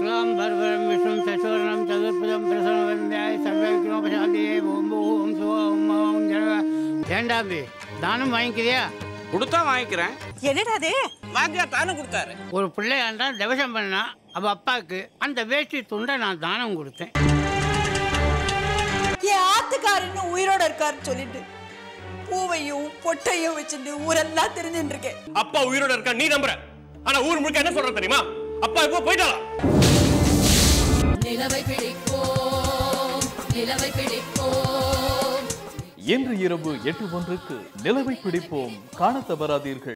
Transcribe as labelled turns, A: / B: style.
A: சுதாம் பர்வரம் விஷ்ணும் சசுவரணம் சதுர்புதம் பிரசனவந்தாய் சர்வவிக்னோபசாந்தியே ஓம் ஓம் சுவோம் ஓம் ஜன ஏண்டாம்பி தானம் வாங்கிக்கிறியா
B: கொடுத்தா வாங்கிக்கிறேன்
C: என்னடா அது
B: வாத்தியார் தானே கொடுத்தாரு
A: ஒரு பிள்ளையாண்டா தவசம் பண்ணா அவ அப்பாவுக்கு அந்த வேஷ்டி துண்டை நான் தானம் கொடுத்தேன்
C: என் ஆத்துக்காரன்னு உயிரோட இருக்காருன்னு சொல்லிட்டு பூவையும் பொட்டையும் வச்சுட்டு ஊரெல்லாம் தெரிஞ்சுட்டு இருக்கேன்
D: அப்பா உயிரோட இருக்கா நீ நம்புற ஆனா ஊர் முழுக்க என்ன சொல்ற தெரியுமா அப்பா இப்போ போயிட்டாளா
E: நிலவை பிடிப்போம் நிலவை பிடிப்போம்
F: இன்று இரவு எட்டு ஒன்றுக்கு நிலவை பிடிப்போம் காண தவறாதீர்கள்